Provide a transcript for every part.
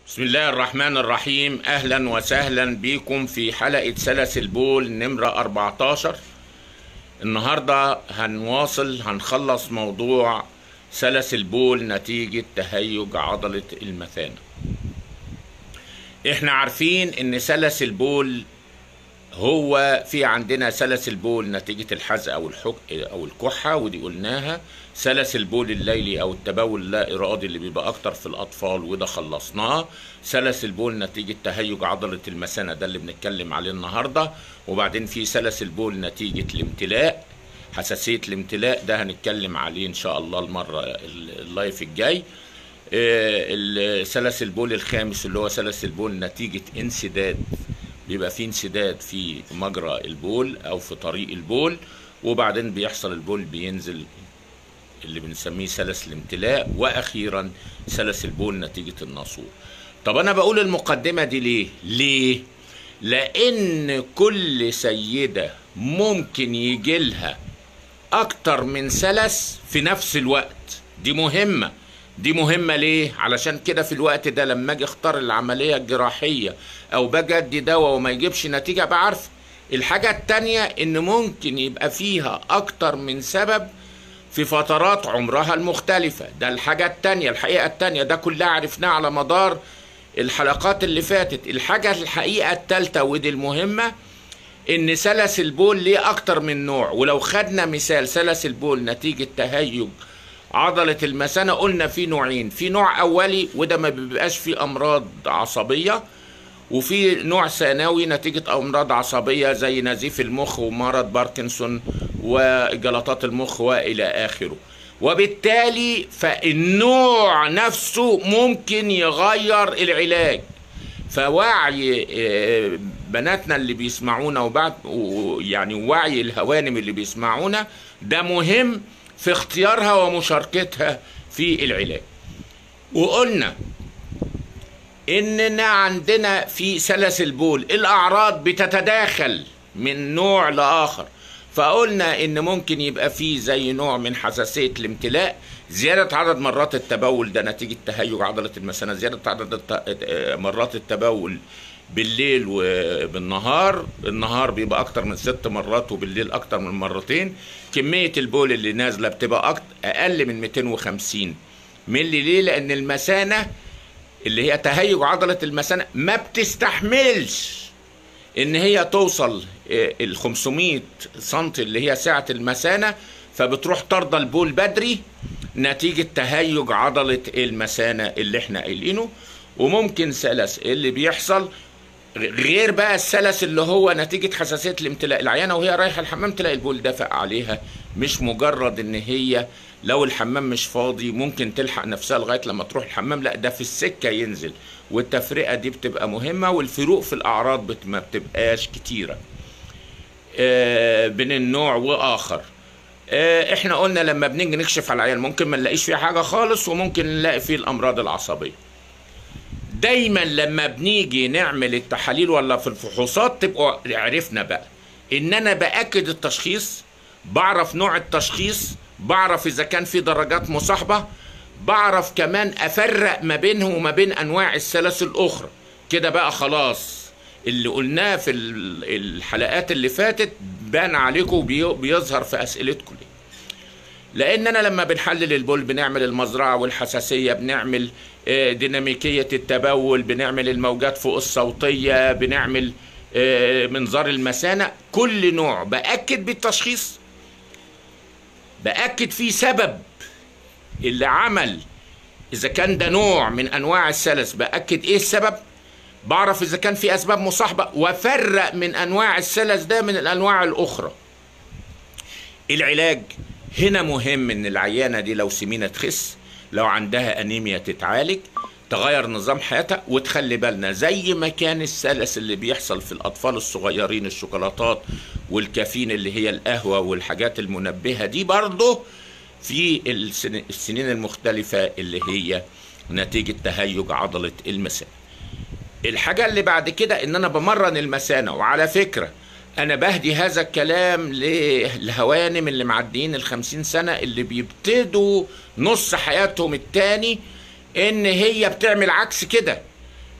بسم الله الرحمن الرحيم اهلا وسهلا بكم في حلقة سلاسل بول نمرة 14 النهاردة هنواصل هنخلص موضوع سلاسل بول نتيجة تهيج عضلة المثانة احنا عارفين ان سلاسل بول هو في عندنا سلاسل بول نتيجة الحزق أو الحك أو الكحة ودي قلناها سلاسل بول الليلي أو التبول اللا إرادي اللي بيبقى أكتر في الأطفال وده خلصناه سلاسل بول نتيجة تهيج عضلة المثانة ده اللي بنتكلم عليه النهاردة وبعدين في سلاسل بول نتيجة الامتلاء حساسية الامتلاء ده هنتكلم عليه إن شاء الله المرة اللايف الجاي سلاسل بول الخامس اللي هو سلاسل بول نتيجة انسداد بيبقى في انسداد في مجرى البول او في طريق البول وبعدين بيحصل البول بينزل اللي بنسميه سلس الامتلاء واخيرا سلس البول نتيجة الناسور طب انا بقول المقدمة دي ليه ليه لان كل سيدة ممكن يجيلها اكتر من سلس في نفس الوقت دي مهمة دي مهمة ليه؟ علشان كده في الوقت ده لما اجي اختار العملية الجراحية او باجي ادي دواء وما يجيبش نتيجة بعرف الحاجة التانية ان ممكن يبقى فيها اكتر من سبب في فترات عمرها المختلفة ده الحاجة التانية الحقيقة التانية ده كلها عرفناه على مدار الحلقات اللي فاتت الحاجة الحقيقة التالتة ودي المهمة ان سلس البول ليه اكتر من نوع ولو خدنا مثال سلس البول نتيجة تهيج عضلة المثانة قلنا في نوعين في نوع أولي وده ما بيبقاش فيه أمراض عصبية وفي نوع ثانوي نتيجة أمراض عصبية زي نزيف المخ ومرض باركنسون وجلطات المخ وإلى آخره وبالتالي فالنوع نفسه ممكن يغير العلاج فوعي بناتنا اللي بيسمعونا وبعد يعني وعي الهوانم اللي بيسمعونا ده مهم في اختيارها ومشاركتها في العلاج وقلنا اننا عندنا في سلاسل بول الاعراض بتتداخل من نوع لاخر فقلنا ان ممكن يبقى فيه زي نوع من حساسيه الامتلاء زياده عدد مرات التبول ده نتيجه تهيج عضله المثانه زياده عدد مرات التبول بالليل وبالنهار النهار بيبقى اكتر من ست مرات وبالليل اكتر من مرتين كمية البول اللي نازلة بتبقى أكتر اقل من 250 ملي ليه لان المثانة اللي هي تهيج عضلة المثانة ما بتستحملش ان هي توصل ال 500 سم اللي هي سعة المثانة فبتروح طردة البول بدري نتيجة تهيج عضلة المثانة اللي احنا قايلينه وممكن سلس اللي بيحصل غير بقى السلس اللي هو نتيجة حساسية الامتلاء العيانة وهي رايحة الحمام تلاقي البول دافع عليها مش مجرد ان هي لو الحمام مش فاضي ممكن تلحق نفسها لغاية لما تروح الحمام لا ده في السكة ينزل والتفرقة دي بتبقى مهمة والفروق في الأعراض بت ما بتبقاش كتيرة آه بين النوع وآخر آه احنا قلنا لما بنيجي نكشف على العيان ممكن ما نلاقيش فيه حاجة خالص وممكن نلاقي فيه الأمراض العصبية دايما لما بنيجي نعمل التحاليل ولا في الفحوصات تبقوا عرفنا بقى ان انا باكد التشخيص بعرف نوع التشخيص بعرف اذا كان في درجات مصاحبه بعرف كمان افرق ما بينه وما بين انواع السلاسل الاخرى كده بقى خلاص اللي قلناه في الحلقات اللي فاتت بان عليكم وبيظهر في اسئلتكم ليه لان انا لما بنحلل البول بنعمل المزرعه والحساسيه بنعمل ديناميكيه التبول بنعمل الموجات فوق الصوتيه بنعمل منظار المثانه كل نوع باكد بالتشخيص باكد فيه سبب اللي عمل اذا كان ده نوع من انواع السلس باكد ايه السبب بعرف اذا كان في اسباب مصاحبه وافرق من انواع السلس ده من الانواع الاخرى العلاج هنا مهم ان العيانه دي لو سمينه تخس لو عندها انيميا تتعالج تغير نظام حياتها وتخلي بالنا زي ما كان السلس اللي بيحصل في الاطفال الصغيرين الشوكولاتات والكافيين اللي هي القهوه والحاجات المنبهه دي برضه في السنين المختلفه اللي هي نتيجه تهيج عضله المثانه الحاجه اللي بعد كده ان انا بمرن المثانه وعلى فكره انا بهدي هذا الكلام للهوانم اللي معديين الخمسين سنة اللي بيبتدوا نص حياتهم التاني ان هي بتعمل عكس كده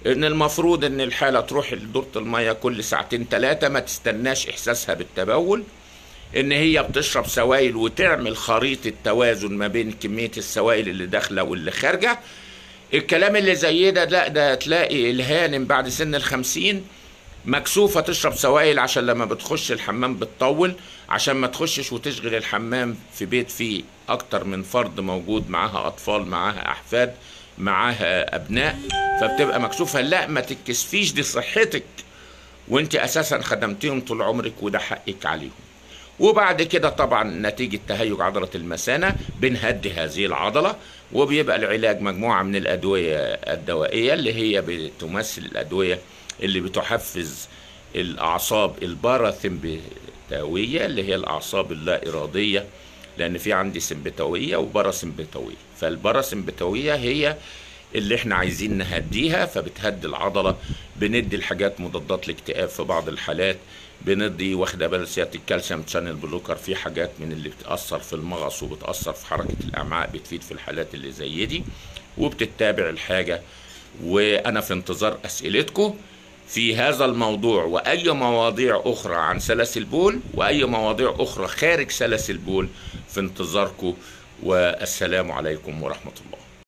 ان المفروض ان الحاله تروح لدوره الميه كل ساعتين ثلاثه ما تستناش احساسها بالتبول ان هي بتشرب سوائل وتعمل خريطه توازن ما بين كميه السوائل اللي داخله واللي خارجه الكلام اللي زي ده لا ده تلاقي الهانم بعد سن الخمسين مكسوفة تشرب سوائل عشان لما بتخش الحمام بتطول عشان ما تخشش وتشغل الحمام في بيت فيه أكتر من فرد موجود معاها أطفال معاها أحفاد معاها أبناء فبتبقى مكسوفة لا ما تتكسفيش دي صحتك وانت أساسا خدمتيهم طول عمرك وده حقك عليهم وبعد كده طبعا نتيجة تهيج عضلة المثانة بنهدي هذه العضلة وبيبقى العلاج مجموعة من الأدوية الدوائية اللي هي بتمثل الأدوية اللي بتحفز الأعصاب الباراسمبتاوية اللي هي الأعصاب اللا إرادية لأن في عندي سمبتاوية وباراسمبتاوية فالباراسمبتاوية هي اللي احنا عايزين نهديها فبتهدي العضله بندي الحاجات مضادات الاكتئاب في بعض الحالات بندي واخده بال سياده الكالسيوم تشانل بلوكر في حاجات من اللي بتاثر في المغص وبتاثر في حركه الامعاء بتفيد في الحالات اللي زي دي وبتتابع الحاجه وانا في انتظار اسئلتكم في هذا الموضوع واي مواضيع اخرى عن سلاسل بول واي مواضيع اخرى خارج سلاسل بول في انتظاركم والسلام عليكم ورحمه الله